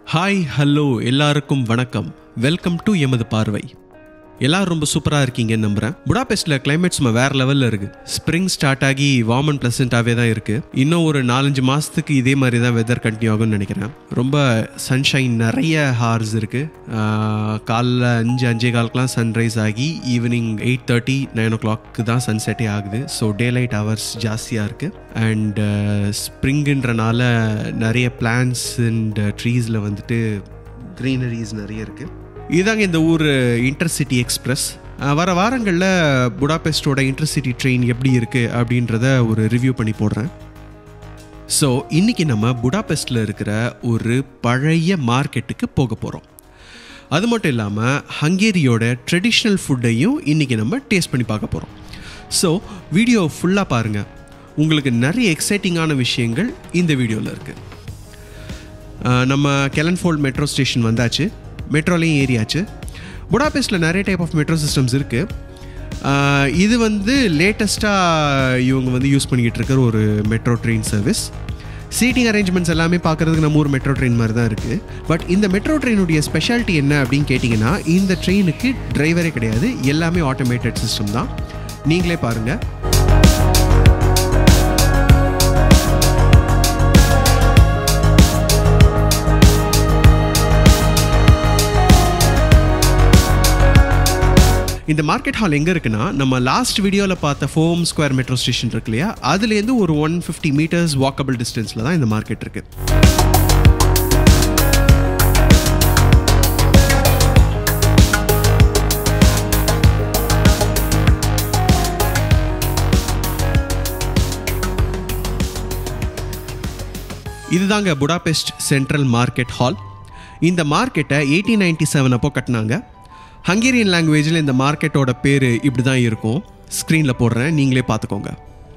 Hi hello எல்லாருக்கும் வணக்கம் welcome to எமது பார்வை எல்லாரும் ரொம்ப சூப்பராக இருக்கீங்கன்னு நம்புறேன் புடாபெஸ்ட்டில் கிளைமேட் சும்மா வேற லெவலில் இருக்கு ஸ்ப்ரிங் ஸ்டார்ட் ஆகி வார்ம் அண்ட் ப்ளசண்ட்டாகவே தான் இருக்கு இன்னும் ஒரு நாலஞ்சு மாதத்துக்கு இதே மாதிரி தான் வெதர் கண்டினியூ ஆகும்னு நினைக்கிறேன் ரொம்ப சன்ஷைன் நிறைய ஹார்ஸ் இருக்கு ஆஹ் காலைல அஞ்சு அஞ்சே காலுக்குலாம் சன்ரைஸ் ஆகி evening eight thirty nine o'clock தான் சன்செட்டே ஆகுது ஸோ டே லைட் ஹவர்ஸ் ஜாஸ்தியாக இருக்குது அண்ட் ஸ்ப்ரிங்குன்றனால நிறைய பிளான்ஸ் அண்ட் ட்ரீஸில் வந்துட்டு க்ரீனரிஸ் நிறைய இருக்குது இதாங்க இந்த ஊர் இன்டர்சிட்டி எக்ஸ்பிரஸ் அஹ் வர வாரங்களில் புடாபெஸ்டோட இன்டர்சிட்டி ட்ரெயின் எப்படி இருக்குது அப்படின்றத ஒரு ரிவ்யூ பண்ணி போடுறேன் ஸோ இன்னைக்கு நம்ம புடாபெஸ்டில் இருக்கிற ஒரு பழைய மார்க்கெட்டுக்கு போக போகிறோம் அது மட்டும் இல்லாமல் ஹங்கேரியோட ட்ரெடிஷ்னல் ஃபுட்டையும் இன்றைக்கி நம்ம டேஸ்ட் பண்ணி பார்க்க போகிறோம் ஸோ வீடியோ ஃபுல்லாக பாருங்கள் உங்களுக்கு நிறைய எக்ஸைட்டிங்கான விஷயங்கள் இந்த வீடியோவில் இருக்குது ஆஹ் நம்ம கெலன்ஃபோல்ட் மெட்ரோ ஸ்டேஷன் வந்தாச்சு மெட்ரோலையும் ஏறியாச்சு புடாபெஸ்ட்டில் நிறைய டைப் ஆஃப் மெட்ரோ சிஸ்டம்ஸ் இருக்குது இது வந்து லேட்டஸ்ட்டாக இவங்க வந்து யூஸ் பண்ணிக்கிட்டு இருக்கிற ஒரு metro train service seating arrangements எல்லாமே பார்க்குறதுக்கு நம்ம ஒரு மெட்ரோ ட்ரெயின் மாதிரி தான் இருக்குது பட் இந்த மெட்ரோ ட்ரெயினுடைய ஸ்பெஷாலிட்டி என்ன அப்படின்னு கேட்டிங்கன்னா இந்த ட்ரெயினுக்கு டிரைவரே கிடையாது எல்லாமே ஆட்டோமேட்டட் சிஸ்டம் தான் நீங்களே பாருங்கள் இந்த மார்க்கெட் ஹால் எங்கே இருக்குன்னா நம்ம லாஸ்ட் வீடியோவில் பார்த்த ஃபோம் ஸ்கொயர் மெட்ரோ ஸ்டேஷன் இருக்கு இல்லையா அதுலேருந்து ஒரு ஒன் ஃபிஃப்டி மீட்டர்ஸ் வாக்கபிள் டிஸ்டன்ஸில் தான் இந்த மார்க்கெட் இருக்கு இதுதாங்க புடாபெஸ்ட் சென்ட்ரல் மார்க்கெட் ஹால் இந்த மார்க்கெட்டை எயிட்டீன் நைன்டி செவன் அப்போ கட்டினாங்க ஹங்கேரியன் லாங்குவேஜில் இந்த மார்க்கெட்டோட பேர் இப்படி தான் இருக்கும் ஸ்க்ரீனில் போடுறேன் நீங்களே பார்த்துக்கோங்க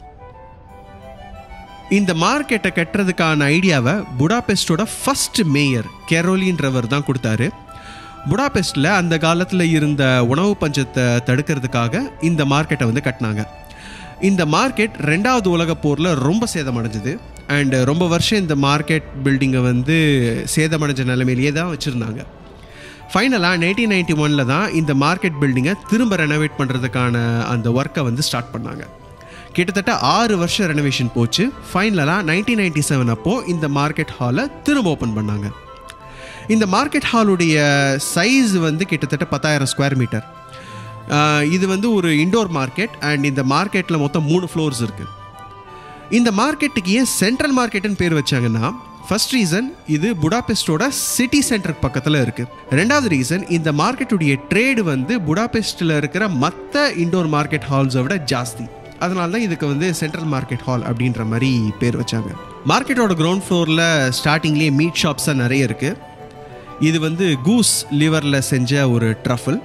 இந்த மார்க்கெட்டை கட்டுறதுக்கான ஐடியாவை புடாபெஸ்டோட ஃபர்ஸ்ட் மேயர் கெரோலின்றவர் தான் கொடுத்தாரு புடாபெஸ்டில் அந்த காலத்தில் இருந்த உணவு பஞ்சத்தை தடுக்கிறதுக்காக இந்த மார்க்கெட்டை வந்து கட்டினாங்க இந்த மார்க்கெட் ரெண்டாவது உலகப் போரில் ரொம்ப சேதமடைஞ்சது அண்ட் ரொம்ப வருஷம் இந்த மார்க்கெட் பில்டிங்கை வந்து சேதமடைஞ்ச நிலைமையிலேயே தான் வச்சுருந்தாங்க ஃபைனலாக நைன்டீன் நைன்டி ஒனில் தான் இந்த மார்க்கெட் பில்டிங்கை திரும்ப ரெனோவேட் பண்ணுறதுக்கான அந்த ஒர்க்கை வந்து ஸ்டார்ட் பண்ணாங்க கிட்டத்தட்ட ஆறு வருஷம் ரெனோவேஷன் போச்சு ஃபைனலாக நைன்டீன் நைன்டி செவன் அப்போது இந்த மார்க்கெட் ஹாலை திரும்ப ஓப்பன் பண்ணாங்க இந்த மார்க்கெட் ஹாலுடைய சைஸ் வந்து கிட்டத்தட்ட பத்தாயிரம் ஸ்கொயர் மீட்டர் இது வந்து ஒரு இண்டோர் மார்க்கெட் அண்ட் இந்த மார்க்கெட்டில் மொத்தம் மூணு ஃப்ளோர்ஸ் இருக்குது இந்த மார்க்கெட்டுக்கு ஏன் சென்ட்ரல் மார்க்கெட்டுன்னு பேர் வச்சாங்கன்னா ஃபர்ஸ்ட் ரீசன் இது புடாபெஸ்டோட சிட்டி சென்டருக்கு பக்கத்தில் இருக்குது ரெண்டாவது ரீசன் இந்த மார்க்கெட்டுடைய ட்ரேடு வந்து புடாபெஸ்ட்டில் இருக்கிற மற்ற இண்டோர் மார்க்கெட் ஹால்ஸை விட ஜாஸ்தி அதனால தான் இதுக்கு வந்து சென்ட்ரல் மார்க்கெட் ஹால் அப்படின்ற மாதிரி பேர் வச்சாங்க மார்க்கெட்டோட கிரவுண்ட் ஃப்ளோரில் ஸ்டார்டிங்லேயே மீட் ஷாப்ஸாக நிறைய இருக்குது இது வந்து கூஸ் லிவரில் செஞ்ச ஒரு ட்ரஃபிள்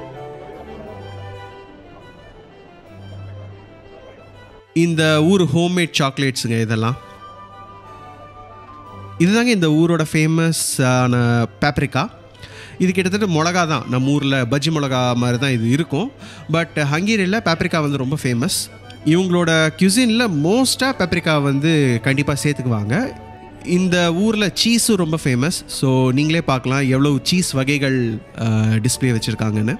இந்த ஊர் ஹோம்மேட் சாக்லேட்ஸுங்க இதெல்லாம் இதுதாங்க இந்த ஊரோட ஃபேமஸ் ஆன பேப்ரிக்கா இது கிட்டத்தட்ட மிளகா தான் நம்ம ஊரில் பஜ்ஜி மிளகா மாதிரி தான் இது இருக்கும் பட் ஹங்கேரியில் பேப்ரிக்கா வந்து ரொம்ப ஃபேமஸ் இவங்களோட கியூசினில் மோஸ்ட்டாக பேப்ரிக்கா வந்து கண்டிப்பாக சேர்த்துக்குவாங்க இந்த ஊரில் சீஸும் ரொம்ப ஃபேமஸ் ஸோ நீங்களே பார்க்கலாம் எவ்வளோ சீஸ் வகைகள் டிஸ்பிளே வச்சுருக்காங்கன்னு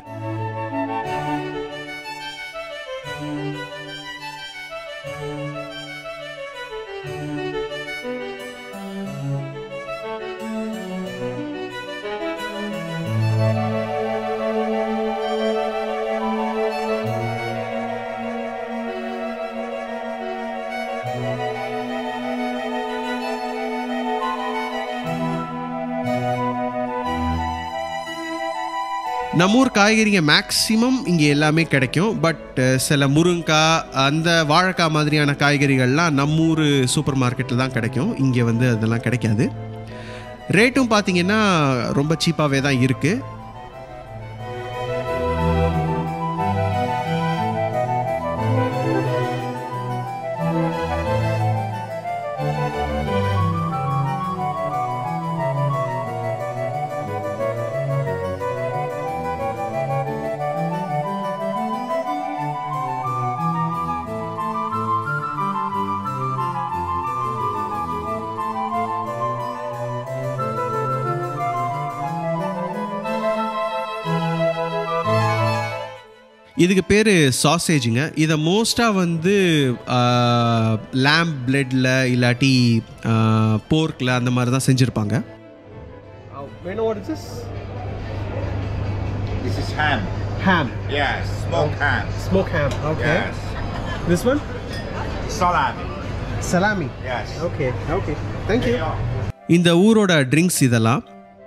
நம்ம ஊர் காய்கறிங்க மேக்ஸிமம் இங்கே எல்லாமே கிடைக்கும் பட் சில முருங்காய் அந்த வாழைக்காய் மாதிரியான காய்கறிகள்லாம் நம்ம ஊர் சூப்பர் மார்க்கெட்டில் தான் கிடைக்கும் இங்கே வந்து அதெல்லாம் கிடைக்காது ரேட்டும் பார்த்தீங்கன்னா ரொம்ப சீப்பாகவே தான் இருக்குது இதுக்கு பேர் சாசேஜுங்க இதை மோஸ்ட்டாக வந்து லேம்ப் பிளட்டில் இல்லாட்டி போர்க்கில் அந்த மாதிரி தான் செஞ்சுருப்பாங்க This is ham. Ham Yes, smoked ham. Smoke ham Yes. This one Salami. Salami Yes. Okay okay There you are. இந்த ஊரோட ட்ரிங்க்ஸ் இதெல்லாம்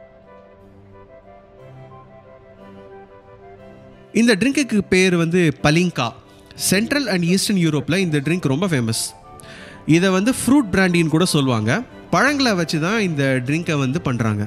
இந்த ட்ரிங்க்குக்கு பேர் வந்து பலிங்கா சென்ட்ரல் அண்ட் ஈஸ்டர்ன் யூரோப்பில் இந்த ட்ரிங்க் ரொம்ப ஃபேமஸ் இதை வந்து ஃப்ரூட் பிராண்டின்னு கூட சொல்லுவாங்க பழங்களை வச்சு தான் இந்த ட்ரிங்கை வந்து பண்ணுறாங்க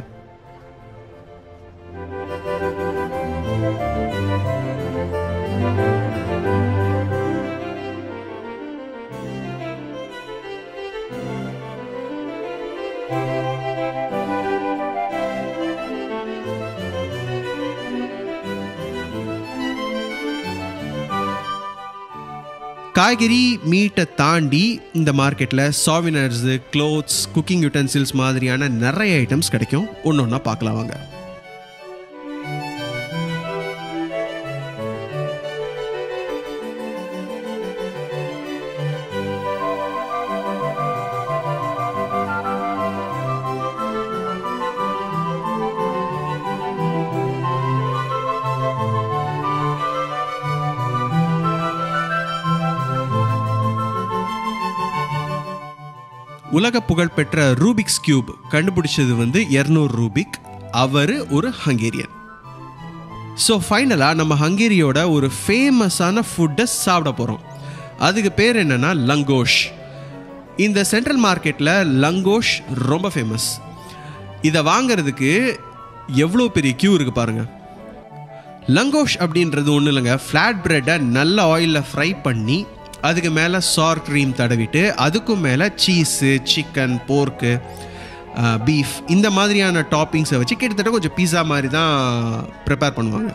காய்கறி மீட்டை தாண்டி இந்த மார்க்கெட்டில் சாவினர்ஸு க்ளோத்ஸ் குக்கிங் யூட்டன்சில்ஸ் மாதிரியான நிறைய ஐட்டம்ஸ் கிடைக்கும் ஒன்று ஒன்றா பார்க்கலாம் வாங்க உலக புகழ்பெற்ற ரூபிக்ஸ் கியூப் கண்டுபிடிச்சது வந்து 200 ரூபிக் அவர் ஒரு ஹங்கேரியன் ஸோ ஃபைனலாக நம்ம ஹங்கேரியோட ஒரு ஃபேமஸான ஃபுட்டை சாப்பிட போகிறோம் அதுக்கு பேர் என்னன்னா லங்கோஷ் இந்த சென்ட்ரல் மார்க்கெட்டில் லங்கோஷ் ரொம்ப ஃபேமஸ் இதை வாங்குறதுக்கு எவ்வளோ பெரிய கியூ இருக்குது பாருங்கள் லங்கோஷ் அப்படின்றது ஒன்றும் இல்லைங்க ஃப்ளாட் பிரெட்டை நல்ல ஆயிலில் ஃப்ரை பண்ணி அதுக்கு மேலே சார் க்ரீம் தடவிட்டு அதுக்கும் மேலே சீஸு சிக்கன் போர்க்கு பீஃப் இந்த மாதிரியான டாப்பிங்ஸை வச்சு கிட்டத்தட்ட கொஞ்சம் பீஸா மாதிரி தான் ப்ரிப்பேர் பண்ணுவாங்க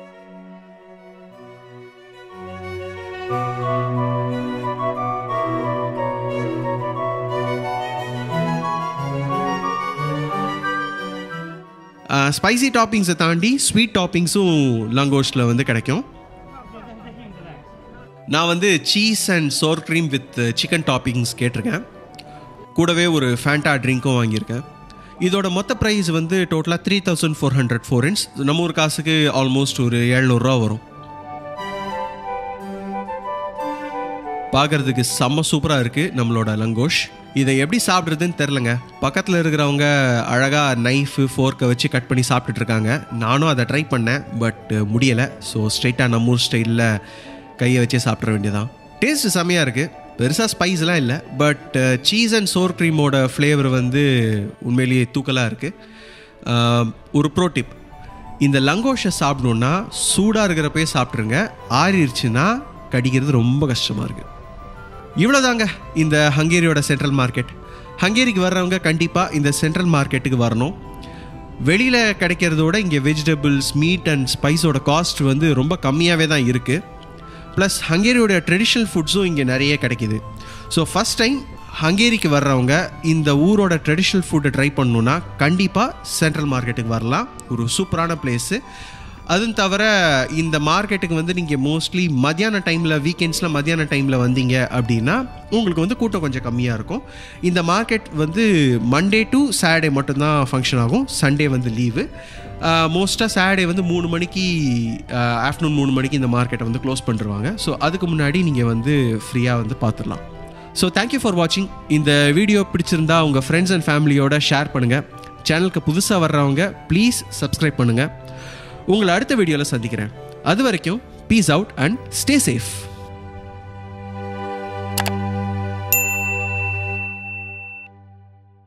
ஸ்பைசி டாப்பிங்ஸை தாண்டி ஸ்வீட் டாப்பிங்ஸும் லங்கோஷில் வந்து கிடைக்கும் நான் வந்து cheese and sour cream with chicken toppings கேட்டிருக்கேன் கூடவே ஒரு ஃபேண்டா ட்ரிங்க்கும் வாங்கியிருக்கேன் இதோட மொத்த ப்ரைஸ் வந்து டோட்டலாக three thousand four hundred forints நம்ம ஒரு காசுக்கு ஆல்மோஸ்ட் ஒரு எழுநூறுரூவா வரும் பார்க்கறதுக்கு செம்ம சூப்பராக இருக்குது நம்மளோட லங்கோஷ் இதை எப்படி சாப்பிட்றதுன்னு தெரிலங்க பக்கத்தில் இருக்கிறவங்க அழகாக நைஃபு ஃபோர்க்கை வச்சு கட் பண்ணி சாப்பிட்டுட்டு இருக்காங்க நானும் அதை ட்ரை பண்ணேன் பட் முடியலை ஸோ ஸ்ட்ரைட்டாக நம்ம ஊர் ஸ்டைலில் கையை வச்சே சாப்பிட்ற வேண்டியதான் டேஸ்ட் செம்மையாக இருக்குது பெருசாக ஸ்பைஸ்லாம் இல்லை பட் சீஸ் அண்ட் சோர் க்ரீமோட ஃப்ளேவர் வந்து உண்மையிலேயே தூக்கலாக இருக்குது ஒரு ப்ரோ டிப் இந்த லங்கோஷை சாப்பிடணுன்னா சூடாக இருக்கிறப்பே சாப்பிட்ருங்க ஆறிடுச்சுன்னா கடிக்கிறது ரொம்ப கஷ்டமாக இருக்குது இவ்வளோதாங்க இந்த ஹங்கேரியோட சென்ட்ரல் மார்க்கெட் ஹங்கேரிக்கு வர்றவங்க கண்டிப்பாக இந்த சென்ட்ரல் மார்க்கெட்டுக்கு வரணும் வெளியில் கிடைக்கிறதோட இங்கே வெஜிடபிள்ஸ் மீட் அண்ட் ஸ்பைஸோட காஸ்ட் வந்து ரொம்ப கம்மியாகவே தான் இருக்குது ப்ளஸ் ஹங்கேரியோட ட்ரெடிஷ்னல் ஃபுட்ஸும் இங்கே நிறைய கிடைக்கிது ஸோ ஃபஸ்ட் டைம் ஹங்கேரிக்கு வர்றவங்க இந்த ஊரோட ட்ரெடிஷ்னல் ஃபுட்டை ட்ரை பண்ணணுன்னா கண்டிப்பாக சென்ட்ரல் மார்க்கெட்டுக்கு வரலாம் ஒரு சூப்பரான பிளேஸு அதுவும் தவிர இந்த மார்க்கெட்டுக்கு வந்து நீங்கள் மோஸ்ட்லி மத்தியான டைமில் வீக்கெண்ட்ஸில் மத்தியான டைமில் வந்தீங்க அப்படின்னா உங்களுக்கு வந்து கூட்டம் கொஞ்சம் கம்மியாக இருக்கும் இந்த மார்க்கெட் வந்து மண்டே டு சாட்டர்டே மட்டும்தான் ஃபங்க்ஷன் ஆகும் சண்டே வந்து லீவு மோஸ்ட்டாக சாட்டர்டே வந்து மூணு மணிக்கு ஆஃப்டர்நூன் மூணு மணிக்கு இந்த மார்க்கெட்டை வந்து க்ளோஸ் பண்ணிருவாங்க ஸோ அதுக்கு முன்னாடி நீங்கள் வந்து ஃப்ரீயாக வந்து பார்த்துடலாம் ஸோ தேங்க்யூ ஃபார் வாட்சிங் இந்த வீடியோ பிடிச்சிருந்தா உங்கள் ஃப்ரெண்ட்ஸ் அண்ட் ஃபேமிலியோட ஷேர் பண்ணுங்கள் சேனலுக்கு புதுசாக வர்றவங்க ப்ளீஸ் சப்ஸ்கிரைப் பண்ணுங்கள் உங்களை அடுத்த வீடியோவில் சந்திக்கிறேன் அது வரைக்கும் peace out and stay safe